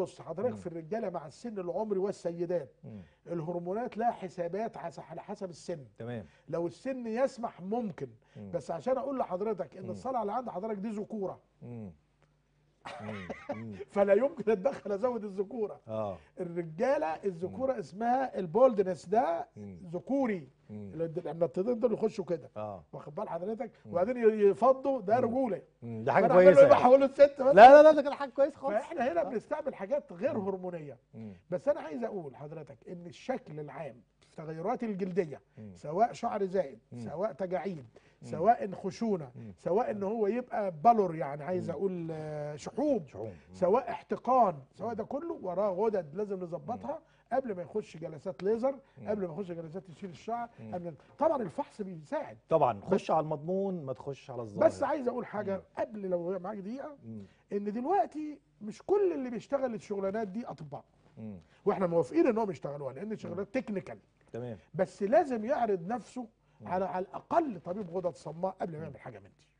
بص حضرتك في الرجاله مع السن العمري والسيدات مم. الهرمونات لها حسابات عس- على حسب السن تمام لو السن يسمح ممكن مم. بس عشان اقول لحضرتك ان الصلاه اللي عند حضرتك دي ذكوره مم. مم. مم. فلا يمكن اتدخل ازود الذكوره اه الرجاله الذكوره اسمها البولدنس ده مم. ذكوري مم. لما التنين دول يخشوا كده اه واخد بال حضرتك وبعدين يفضوا ده رجوله مم. دي حاجه فأنا عمال كويسه يعني. بحول الست بس لا لا لا ده كان حاجه كويسه خالص فاحنا هنا بنستعمل حاجات غير هرمونيه مم. بس انا عايز اقول حضرتك ان الشكل العام في التغيرات الجلديه مم. سواء شعر زائد مم. سواء تجاعيد سواء خشونه مم. سواء ان هو يبقى بلور يعني عايز اقول آه، شحوب شحوم مم. سواء احتقان سواء ده كله وراه غدد لازم نظبطها قبل ما يخش جلسات ليزر قبل ما يخش جلسات تشيل الشعر قبل طبعا الفحص بيساعد طبعا خش على المضمون ما تخش على الظاهر بس عايز اقول حاجه قبل لو معاك دقيقه مم. ان دلوقتي مش كل اللي بيشتغل الشغلانات دي اطباء مم. واحنا موافقين انهم يشتغلوها لان شغلانات تكنيكال تمام بس لازم يعرض نفسه على على الاقل طبيب غدد صماء قبل ما يعمل حاجه من دي